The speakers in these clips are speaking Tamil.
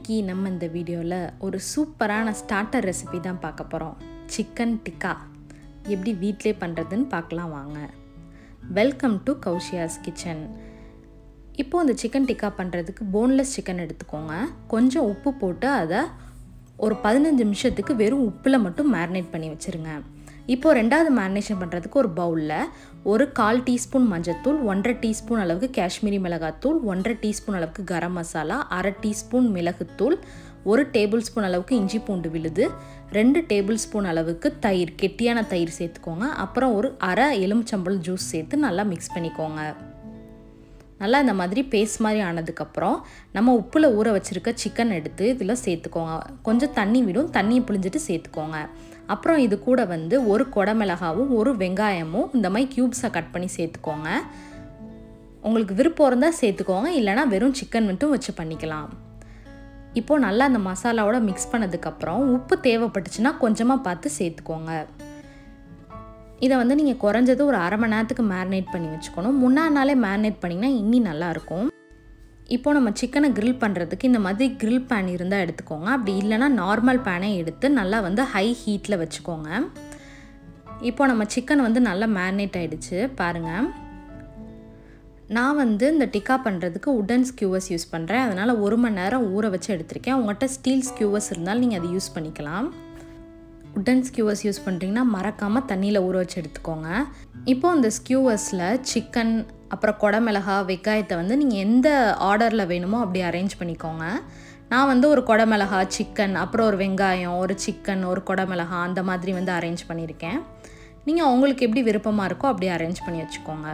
இன்னைக்கு நம்ம இந்த வீடியோவில் ஒரு சூப்பரான ஸ்டார்டர் ரெசிபி தான் பார்க்க போகிறோம் சிக்கன் டிக்கா எப்படி வீட்டிலே பண்ணுறதுன்னு பார்க்கலாம் வாங்க வெல்கம் டு கௌஷியாஸ் கிச்சன் இப்போது இந்த சிக்கன் டிக்கா பண்ணுறதுக்கு போன்லெஸ் சிக்கன் எடுத்துக்கோங்க கொஞ்சம் உப்பு போட்டு அதை ஒரு பதினஞ்சு நிமிஷத்துக்கு வெறும் உப்பில் மட்டும் மேரினேட் பண்ணி வச்சுருங்க இப்போது ரெண்டாவது மேரினேஷன் பண்ணுறதுக்கு ஒரு பவுலில் ஒரு கால் டீஸ்பூன் மஞ்சத்தூள் ஒன்றரை டீஸ்பூன் அளவுக்கு காஷ்மீரி மிளகாத்தூள் ஒன்றரை டீஸ்பூன் அளவுக்கு கரம் மசாலா அரை டீஸ்பூன் மிளகுத்தூள் ஒரு டேபிள் ஸ்பூன் அளவுக்கு இஞ்சி பூண்டு விழுது ரெண்டு டேபிள் ஸ்பூன் அளவுக்கு தயிர் கெட்டியான தயிர் சேர்த்துக்கோங்க அப்புறம் ஒரு அரை எலுமிச்சம்பழம் ஜூஸ் சேர்த்து நல்லா மிக்ஸ் பண்ணிக்கோங்க நல்லா இந்த மாதிரி பேஸ்ட் மாதிரி ஆனதுக்கப்புறம் நம்ம உப்பில் ஊற வச்சுருக்க சிக்கன் எடுத்து இதில் சேர்த்துக்கோங்க கொஞ்சம் தண்ணி விடும் தண்ணியை புழிஞ்சிட்டு சேர்த்துக்கோங்க அப்புறம் இது கூட வந்து ஒரு கொடமிளகாவும் ஒரு வெங்காயமும் இந்த மாதிரி க்யூப்ஸை கட் பண்ணி சேர்த்துக்கோங்க உங்களுக்கு விருப்பம் இருந்தால் சேர்த்துக்கோங்க இல்லைனா வெறும் சிக்கன் மட்டும் வச்சு பண்ணிக்கலாம் இப்போது நல்லா அந்த மசாலாவோட மிக்ஸ் பண்ணதுக்கப்புறம் உப்பு தேவைப்பட்டுச்சுன்னா கொஞ்சமாக பார்த்து சேர்த்துக்கோங்க இதை வந்து நீங்கள் குறைஞ்சது ஒரு அரை மணி நேரத்துக்கு மேரினேட் பண்ணி வச்சுக்கணும் முன்னா நாளே மேரினேட் பண்ணிங்கன்னா இன்னி நல்லாயிருக்கும் இப்போ நம்ம சிக்கனை க்ரில் பண்ணுறதுக்கு இந்த மாதிரி க்ரில் பேன் இருந்தால் எடுத்துக்கோங்க அப்படி இல்லைனா நார்மல் பேனே எடுத்து நல்லா வந்து ஹை ஹீட்டில் வச்சுக்கோங்க இப்போ நம்ம சிக்கன் வந்து நல்லா மேரினேட் ஆகிடுச்சு பாருங்கள் நான் வந்து இந்த டிக்கா பண்ணுறதுக்கு உடன் ஸ்கியூவர்ஸ் யூஸ் பண்ணுறேன் அதனால் ஒரு மணி நேரம் ஊற வச்சு எடுத்திருக்கேன் உங்கள்கிட்ட ஸ்டீல் ஸ்கியூவர்ஸ் இருந்தாலும் நீங்கள் அதை யூஸ் பண்ணிக்கலாம் உட்டன் ஸ்கியூவர்ஸ் யூஸ் பண்ணுறீங்கன்னா மறக்காமல் தண்ணியில் ஊற வச்சு எடுத்துக்கோங்க இப்போது இந்த ஸ்கியூவர்ஸில் சிக்கன் அப்புறம் கொடமிளகா வெங்காயத்தை வந்து நீங்கள் எந்த ஆர்டரில் வேணுமோ அப்படி அரேஞ்ச் பண்ணிக்கோங்க நான் வந்து ஒரு கொடமிளகா சிக்கன் அப்புறம் ஒரு வெங்காயம் ஒரு சிக்கன் ஒரு கொடமிளகா அந்த மாதிரி வந்து அரேஞ்ச் பண்ணியிருக்கேன் நீங்கள் உங்களுக்கு எப்படி விருப்பமாக இருக்கோ அப்படி அரேஞ்ச் பண்ணி வச்சுக்கோங்க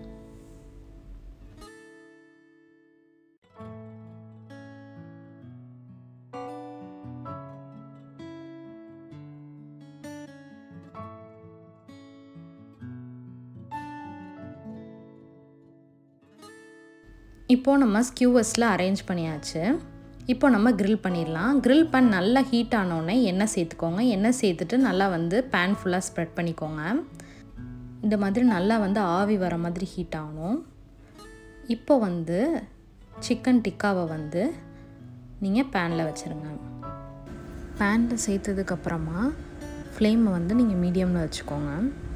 இப்போது நம்ம ஸ்கியூவர்ஸில் அரேஞ்ச் பண்ணியாச்சு இப்போ நம்ம க்ரில் பண்ணிடலாம் க்ரில் பேன் நல்லா ஹீட் ஆனோடனே எண்ணெய் சேர்த்துக்கோங்க எண்ணெய் சேர்த்துட்டு நல்லா வந்து பேன் ஃபுல்லாக ஸ்ப்ரெட் பண்ணிக்கோங்க இந்த மாதிரி நல்லா வந்து ஆவி வர மாதிரி ஹீட் ஆகணும் இப்போ வந்து சிக்கன் டிக்காவை வந்து நீங்கள் பேனில் வச்சுருங்க பேனில் சேர்த்ததுக்கப்புறமா ஃப்ளேமை வந்து நீங்கள் மீடியமில் வச்சுக்கோங்க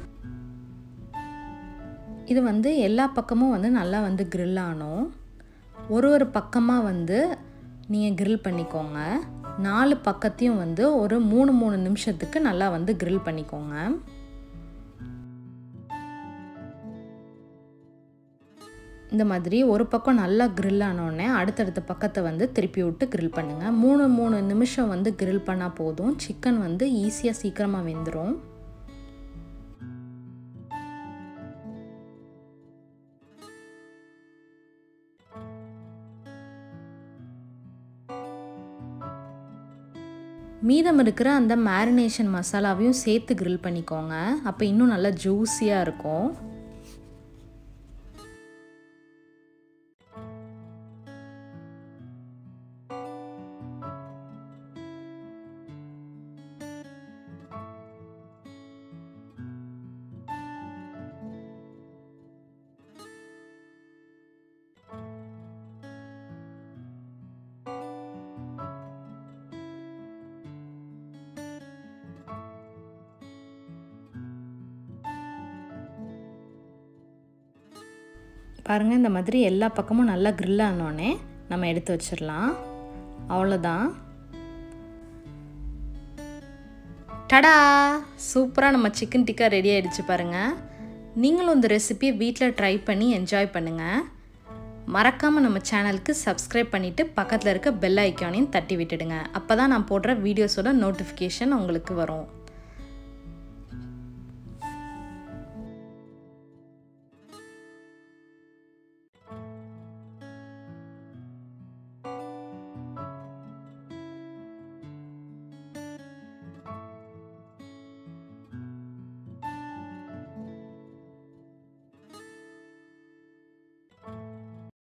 இது வந்து எல்லா பக்கமும் வந்து நல்லா வந்து க்ரில் ஆகணும் ஒரு ஒரு பக்கமாக வந்து நீங்கள் க்ரில் பண்ணிக்கோங்க நாலு பக்கத்தையும் வந்து ஒரு மூணு மூணு நிமிஷத்துக்கு நல்லா வந்து க்ரில் பண்ணிக்கோங்க இந்த மாதிரி ஒரு பக்கம் நல்லா க்ரில் ஆனோடனே அடுத்தடுத்த பக்கத்தை வந்து திருப்பி விட்டு க்ரில் பண்ணுங்கள் மூணு மூணு நிமிஷம் வந்து க்ரில் பண்ணால் போதும் சிக்கன் வந்து ஈஸியாக சீக்கிரமாக வெந்துடும் மீதம் இருக்கிற அந்த மேரினேஷன் மசாலாவையும் சேர்த்து க்ரில் பண்ணிக்கோங்க அப்போ இன்னும் நல்லா ஜூஸியாக இருக்கும் பாருங்கள் இந்த மாதிரி எல்லா பக்கமும் நல்லா க்ரில் ஆனோடனே நம்ம எடுத்து வச்சிடலாம் அவ்வளோதான் டடா சூப்பராக நம்ம சிக்கன் டிக்கா ரெடி ஆகிடுச்சு பாருங்கள் நீங்களும் இந்த ரெசிபியை வீட்டில் ட்ரை பண்ணி என்ஜாய் பண்ணுங்கள் மறக்காமல் நம்ம சேனலுக்கு சப்ஸ்கிரைப் பண்ணிவிட்டு பக்கத்தில் இருக்க பெல் ஐக்கானையும் தட்டி விட்டுடுங்க அப்போ தான் நான் போடுற வீடியோஸோட நோட்டிஃபிகேஷன் உங்களுக்கு வரும்